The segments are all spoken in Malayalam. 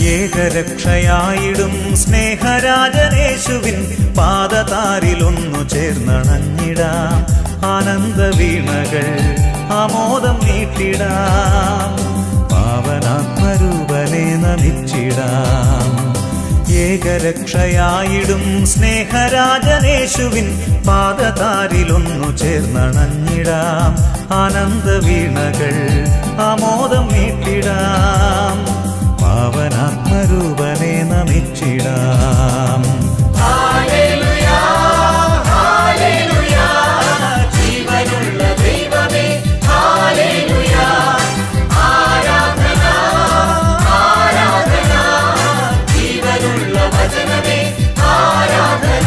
ഏകരക്ഷയായിടും സ്നേഹരാജനേശുവിൻ പാദതാരിലൊന്നു ചേർന്നണഞ്ഞിടാം ആനന്ദ വീണകൾ ആമോദം നീട്ടിടാം പാവനാത്മരൂപനെ നമിച്ചിടാം ഏകരക്ഷയായിടും സ്നേഹരാജനേശുവിൻ പാദതാരിലൊന്നു ചേർന്നണഞ്ഞിടാം ആനന്ദ വീണകൾ ആമോദം നീട്ടിടാം പാവനാത്മരൂപനെ നമിച്ചിടാം ജീവനുള്ള ദൈവമേ ഹാലേലുയ ആരാധന ആരാധന ജീവനുള്ള വചനമേ ആരാധന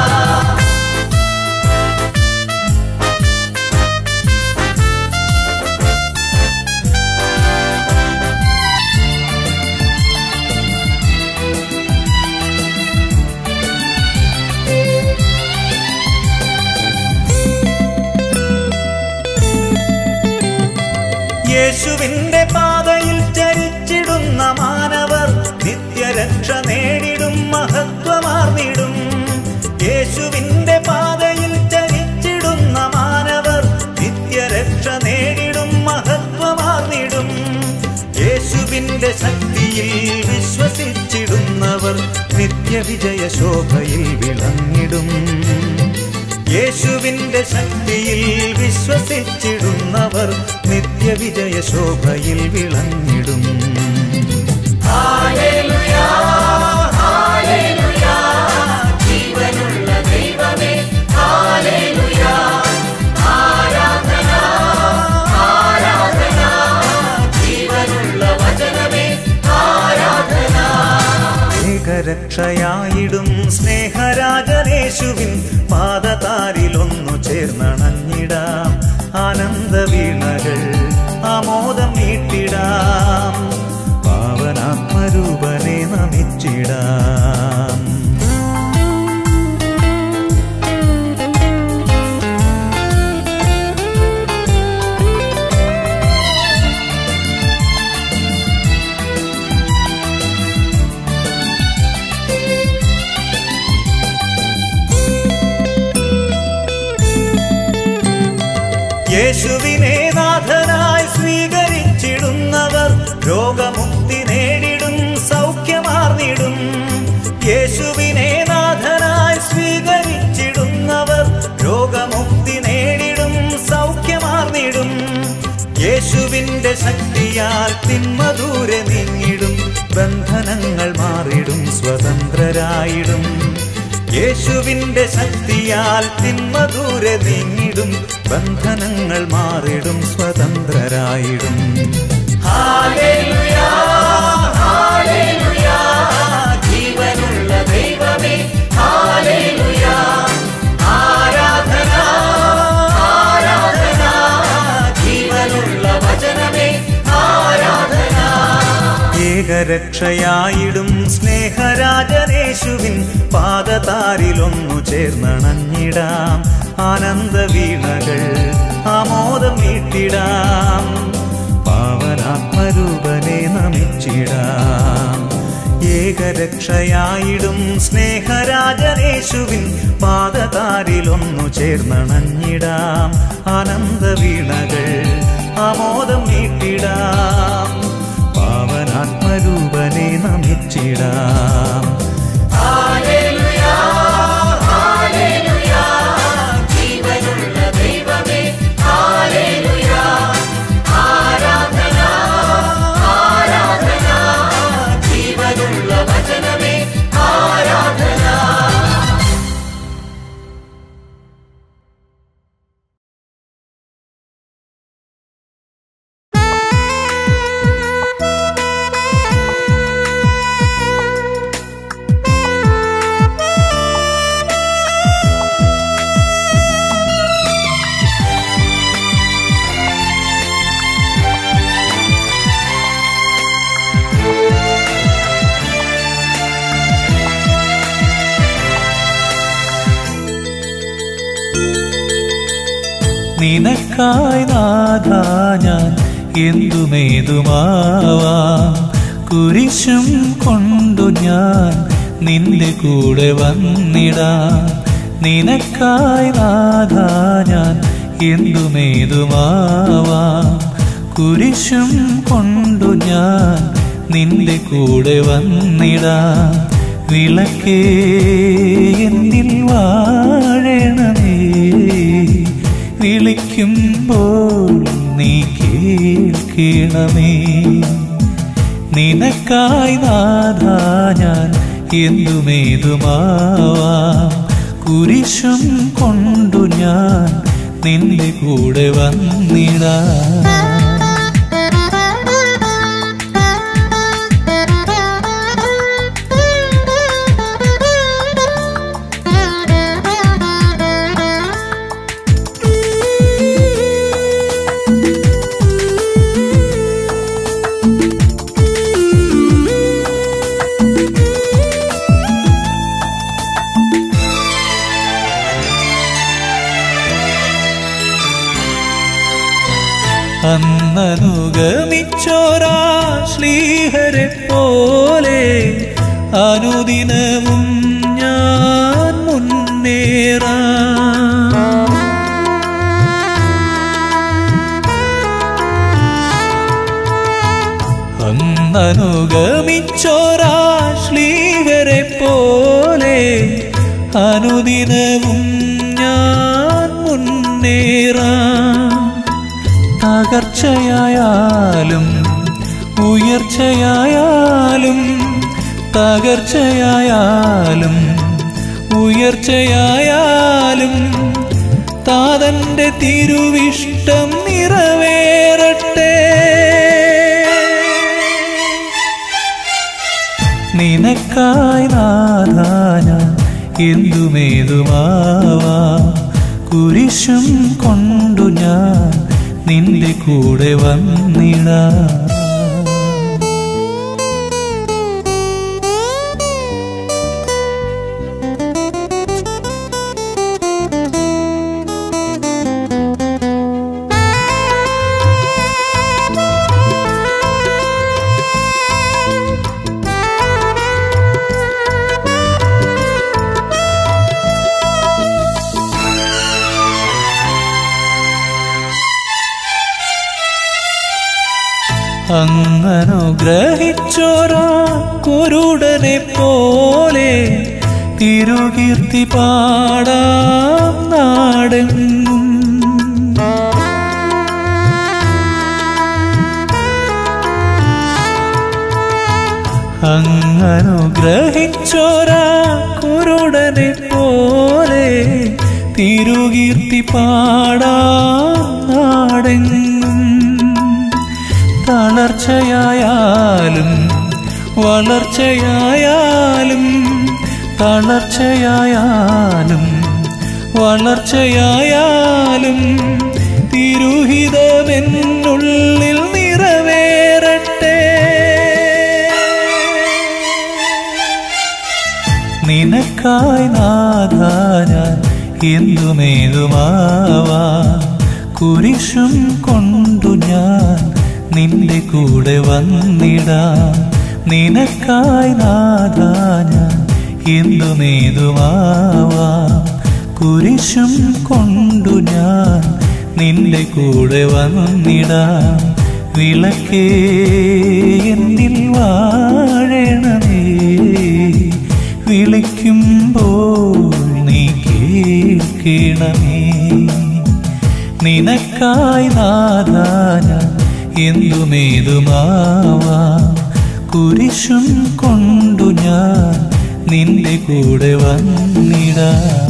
യേശുവിന്റെ പാതയിൽ ചരിച്ചിടുന്ന മാനവർ നിത്യരക്ഷ നേടിടും മഹത്വമാർന്നിടും യേശുവിന്റെ പാതയിൽ ചരിച്ചിടുന്ന മാനവർ നിത്യരക്ഷ നേടിടും മഹത്വമാർന്നിടും യേശുവിന്റെ ശക്തിയിൽ വിശ്വസിച്ചിടുന്നവർ നിത്യവിജയ ശോഭയിൽ വിളങ്ങിടും യേശുവിന്റെ ശക്തിയിൽ വിശ്വസിച്ചിടുന്നവർ നിത്യവിജയ ശോഭയിൽ വിളങ്ങിടും ഹാലേലുയ ഹാലേലുയ ജീവനുള്ള ദൈവമേ ഹാലേലുയ ആരാധന ആരാധന ജീവനുള്ള വചനമേ ആരാധന ഏകരക്ഷയായിടും സ്നേഹരാജനേശുവിൻ പാദതാരിലൊന്നു ചേർന്നണഞ്ഞിടാം ആനന്ദ വീണകൾ ആമോദം നീട്ടിടാം പാവനാത്മരൂപനെ നമിച്ചിടാം യേശുവിനെ നാഥനായി സ്വീകരിച്ചിടുന്നവർ രോഗമുക്തി നേടിടും സൗഖ്യമാർന്നിടും യേശുവിനെ നാഥനായി സ്വീകരിച്ചിടുന്നവർ രോഗമുക്തി നേടിടും സൗഖ്യമാർന്നിടും യേശുവിന്റെ ശക്തിയാൽ തിന്മ ദൂരെ നീങ്ങിടും ബന്ധനങ്ങൾ മാറിടും സ്വതന്ത്രരായിടും യേശുവിന്റെ ശക്തിയാൽ തിന്മ ദൂരെ നീങ്ങിടും ബന്ധനങ്ങൾ മാറിടും സ്വതന്ത്രരായിടും ഹാലേലുയ ഹാലേലുയ ജീവനുള്ള ദൈവമേ ഹാലേലുയ ആരാധന ആരാധന ജീവനുള്ള വചനമേ ആരാധന ഏകരക്ഷയായിടും സ്നേഹരാജനേശുവിൻ പാദതാരിലൊന്നു ചേർന്നണഞ്ഞിടാം ആനന്ദ വീണകൾ ആമോദം നീട്ടിടാം പാവനാത്മരൂപനെ നമിച്ചിടാം ഏകരക്ഷയായിടും സ്നേഹരാജനേശുവിൻ പാദതാരിലൊന്നു ചേർന്നണഞ്ഞിടാം ആനന്ദ വീണകൾ ആമോദം നീട്ടിടാം പാവനാത്മരൂപനെ നമിച്ചിടാം ഹാലേലുയ ഹാലേലുയ ജീവനുള്ള ദൈവമേ ഹാലേലുയ ആരാധന ആരാധന ജീവനുള്ള വചനമേ ആരാധന നിനക്കായി നാഥ ഞാൻ എന്തുമേതുമാവാം കുരിശും കൊണ്ടു ഞാൻ നിന്റെ കൂടെ വന്നിടാം നിനക്കായി നാഥ ഞാൻ എന്തുമേതുമാവാം കുരിശും കൊണ്ടു ഞാൻ നിന്റെ കൂടെ വന്നിടാം വിളക്കേ എന്നിൽ വാഴണമേ വിളിക്കുമ്പോൾ നീ കേൾക്കണമേ നിനക്കായി നാഥ ഞാൻ എന്തുമേതുമാവാം കുരിശും കൊണ്ടു ഞാൻ നിന്റെ കൂടെ വന്നിടാം അന്നനുഗമിച്ചോരാ ശ്ലീഹരെ പോലെ അനുദിനവും ഞാൻ മുന്നേറാം അന്നനുഗമിച്ചോരാ ശ്ലീഹരെ പോലെ അനുദിനവും ഞാൻ മുന്നേറാം തകർച്ചയായാലും ഉയർച്ചയായാലും തകർച്ചയായാലും ഉയർച്ചയായാലും താതന്റെ തിരുവിഷ്ടം നിറവേറട്ടെ നിനക്കായി നാഥ ഞാൻ എന്തുമേതുമാവാ കുരിശും കൊണ്ടു ഞാൻ നിന്റെ കൂടെ വന്നിടാം അങ്ങനുഗ്രഹിച്ചോരാ കുരുടനെ പോലെ തിരുകീർത്തി പാടാം നാടെങ്ങും അങ്ങനുഗ്രഹിച്ചോരാ കുരുടനെ പോലെ തിരുകീർത്തി പാടാം നാടെങ്ങും തളർച്ചയായാലും വളർച്ചയായാലും തളർച്ചയായാലും വളർച്ചയായാലും തിരുഹിതമെന്നുള്ളിൽ നിറവേറട്ടെ നിനക്കായി നാഥ ഞാൻ എന്തുമേതുമാവാ കുരിശും കൊണ്ടു ഞാൻ നിന്റെ കൂടെ വന്നിടാം നിനക്കായി നാഥ ഞാൻ എന്തുമേതുമാവാ കുരിശും കൊണ്ടു ഞാൻ നിന്റെ കൂടെ വന്നിടാം വിളക്കേ എന്നിൽ വാഴണമേ വിളിക്കുമ്പോൾ നീ കേൾക്കണമേ നിനക്കായി നാഥ ഞാൻ എന്തുമേതുമാവാ കുരിശും കൊണ്ടു ഞാൻ നിന്റെ കൂടെ വന്നിടാം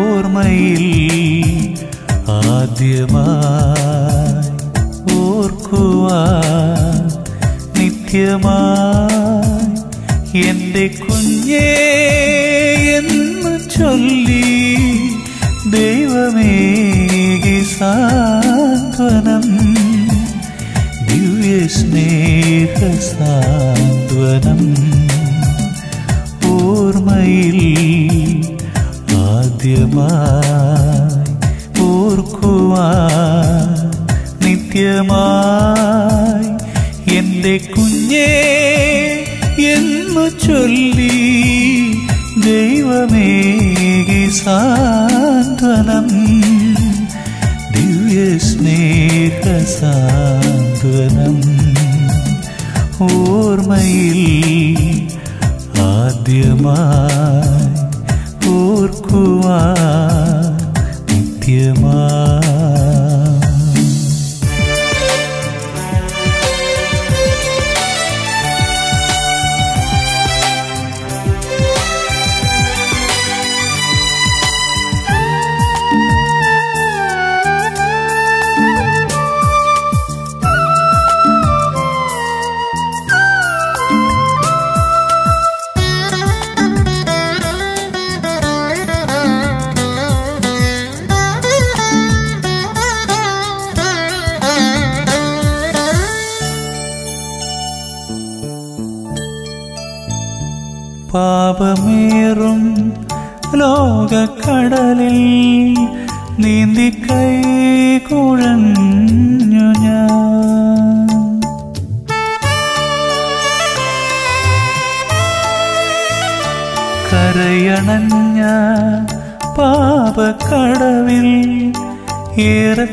ഓർമ്മയിൽ ആദ്യമായി ഓർക്കും ഓർക്കുവാൻ നിത്യമായി എൻ്റെ കുഞ്ഞേ എന്ന് ചൊല്ലി ദൈവമേകി സാന്ത്വനം ദിവ്യ സ്നേഹ സാന്ത്വനം ഓർമ്മയിൽ ആദ്യമായി ഓർക്കുവാൻ നിത്യമായി എൻ്റെ കുഞ്ഞേ എന്നു ചൊല്ലി ദൈവമേകി സാന്ത്വനം ദിവ്യ സ്നേഹ സാന്ത്വനം ഓർമ്മയിൽ ആദ്യമായി ഓർക്കുവാൻ നിത്യമായി പാപമേറും ലോകക്കടലിൽ നീന്തി കൈ കുഴഞ്ഞു ഞാൻ കരയണഞ്ഞ പാപക്കടവിൽ ഏറെ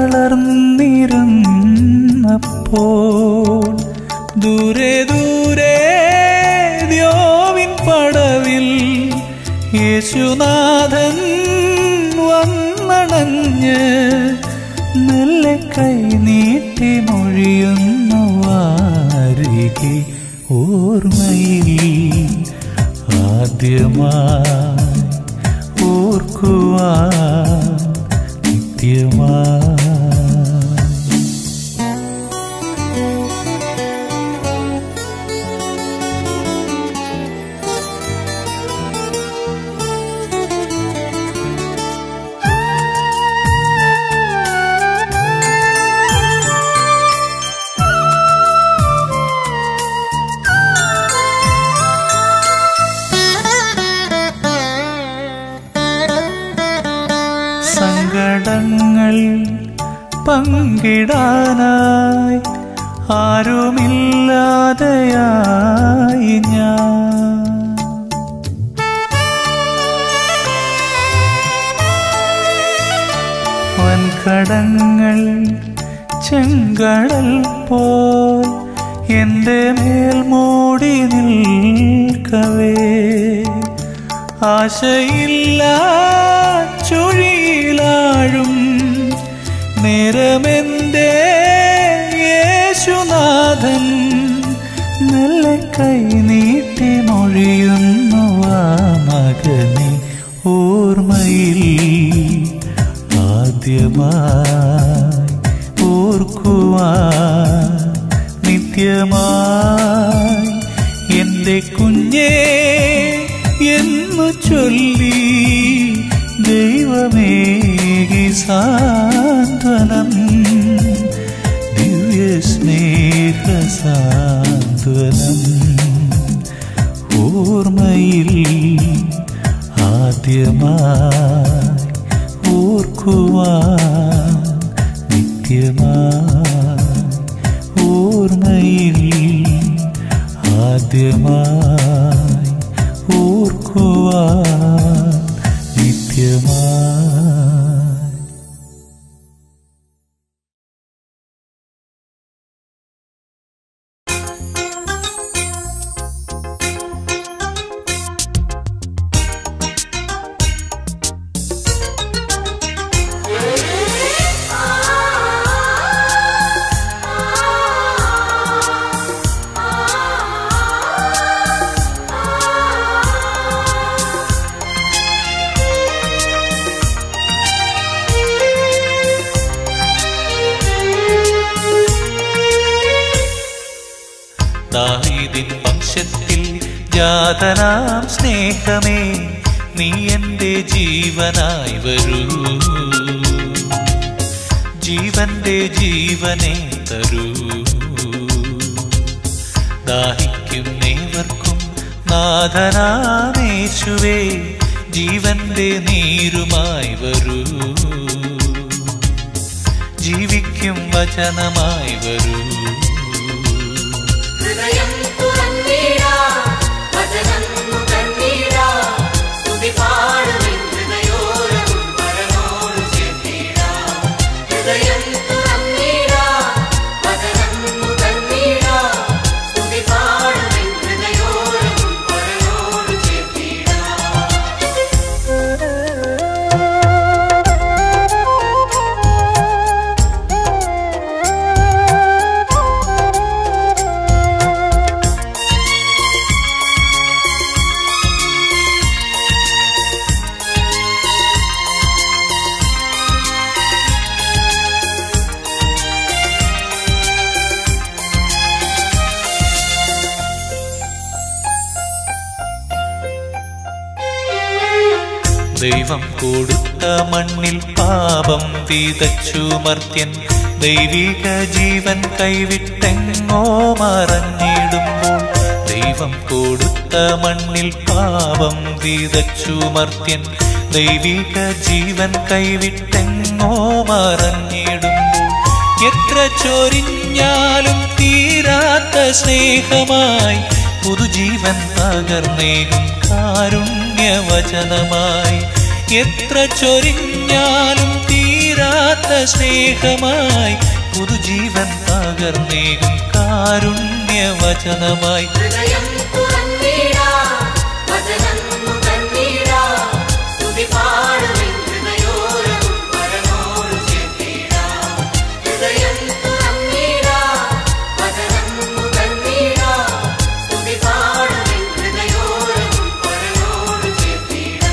തളർന്നിരുന്നപ്പോൾ ദൂരെ ദൂരെ ദ്യോവിൻ പടവിൽ യേശുനാഥൻ വന്നണഞ്ഞ് മെല്ലെ കൈ നീട്ടി മൊഴിയുന്നു വാരികെ ഓർമ്മയിൽ ആദ്യമായി ഓർക്കുവാൻ നിത്യമായി സങ്കടങ്ങൾ പങ്കിടാനായി ആരുമില്ലാതെയായി ഞാൻ വൻകടങ്ങൾ ചെങ്കടൽ പോൽ എൻ്റെ മേൽ മൂടി നിൽക്കവേ ആശയില്ല ചുഴിയിലാഴും നേരമെന്റെ യേശുനാഥൻ നല്ല കൈ നീട്ടി മൊഴിയുന്നു ആ മകനെ ഓർമ്മയിൽ ആദ്യമായി ഓർക്കുവാൻ നിത്യമായി എൻ്റെ കുഞ്ഞേ എന്നു ചൊല്ലി ദൈവമേകി സാന്ത്വനം ദിവ്യ സ്നേഹ സാന്ത്വനം ഓർമ്മയിൽ ആദ്യമായി ഓർക്കുവാൻ നിത്യമായി ഓർമ്മയിൽ ആദ്യമായി ഓർക്കുവാൻ നിത്യമായി ആ നാഥനാം സ്നേഹമേ നീ എൻ്റെ ജീവനായി വരൂ ജീവന്റെ ജീവനെ തരൂ ദാഹിക്കും നേവർക്കും നാഥനാമേശുവേ ജീവന്റെ നീരുമായി വരൂ ജീവിക്കും വചനമായി വരൂ ഹൃദയം തുറന്നീടാ വചനം നുകർന്നീടാ സ്തുതി പാടുവിൻ ഹൃദയോരവും പരനോട് ചേർന്നീടാ ഹൃദയം തുറന്നീടാ വചനം നുകർന്നീടാ സ്തുതി പാടുവിൻ ഹൃദയോരവും പരനോട് ചേർന്നീടാ ദൈവം കൊടുത്ത മണ്ണിൽ പാപം വിതച്ചു മർത്യൻ ദൈവിക ജീവൻ കൈവിട്ടെങ്ങോ മറഞ്ഞിടുമ്പോൾ ദൈവം കൊടുത്ത മണ്ണിൽ പാപം വിതച്ചു മർത്യൻ ദൈവിക ജീവൻ കൈവിട്ടെങ്ങോ മറഞ്ഞിടുമ്പോൾ എത്ര ചൊരിഞ്ഞാലും തീരാത്ത സ്നേഹമായി പുതുജീവൻ പകർന്നേകും കാരുണ്യവചനമായി എത്ര ചൊരിഞ്ഞാലും തീരാത്ത സ്നേഹമായി പുതുജീവൻ പകർന്നേകും കാരുണ്യവചനമായി ഹൃദയം തുറന്നീടാ വചനം നുകർന്നീടാ സ്തുതി പാടുവിൻ ഹൃദയോരവും പരനോട് ചേർന്നീടാ ഹൃദയം തുറന്നീടാ വചനം നുകർന്നീടാ സ്തുതി പാടുവിൻ ഹൃദയോരവും പരനോട് ചേർന്നീടാ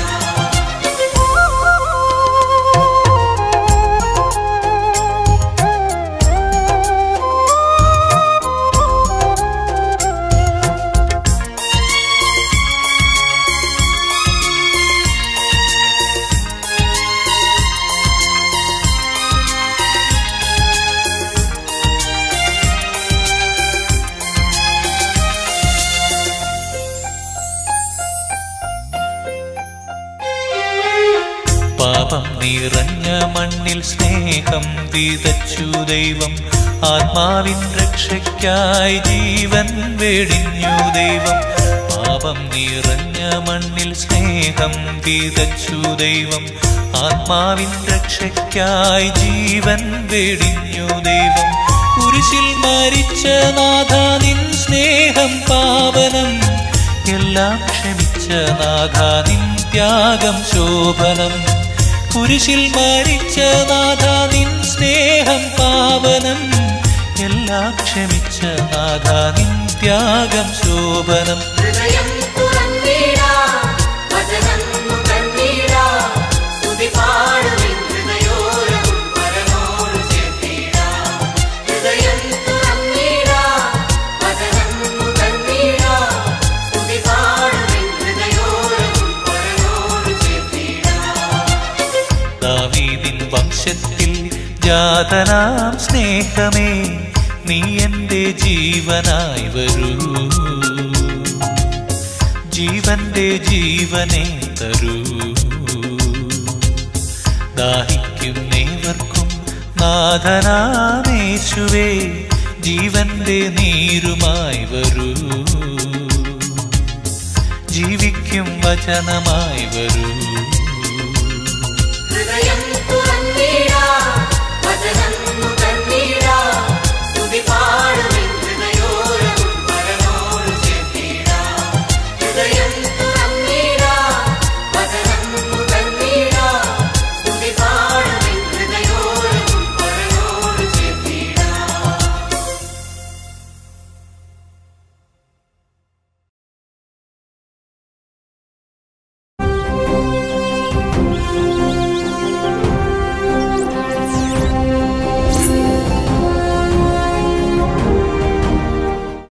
പാപം നിറഞ്ഞ മണ്ണിൽ സ്നേഹം വിതച്ചു ദൈവം ആത്മാവിൻ രക്ഷയ്ക്കായി ജീവൻ വെടിഞ്ഞു ദൈവം പാപം നിറഞ്ഞ മണ്ണിൽ സ്നേഹം വിതച്ചു ദൈവം ആത്മാവിൻ രക്ഷയ്ക്കായി ജീവൻ വെടിഞ്ഞു ദൈവം കുരിശിൽ മരിച്ച നാഥ നിൻ സ്നേഹം പാവനം എല്ലാം ക്ഷമിച്ച നാഥ നിൻ ത്യാഗം ശോഭനം കുരിശിൽ മരിച്ച നാഥ നിൻ സ്നേഹം പാവനം എല്ലാം ക്ഷമിച്ച നാഥ നിൻ ത്യാഗം ശോഭനം ഹൃദയം തുറന്നീടാ വചനം നുകർന്നീടാ സ്തുതി പാടുവിൻ ഹൃദയോരവും പരനോട് ചേർന്നീടാ ഹൃദയം തുറന്നീടാ വചനം നുകർന്നീടാ സ്തുതി പാടുവിൻ ഹൃദയോരവും പരനോട് ചേർന്നീടാ ദാവീദിൻ വംശത്തിൽ ജാതനാം സ്നേഹമേ നീ എൻ്റെ ജീവനായി വരൂ ജീവന്റെ ജീവനെ തരൂ ദാഹിക്കും നേവർക്കും നാഥനാമേശുവേ ജീവന്റെ നീരുമായി വരൂ ജീവിക്കും വചനമായി വരൂ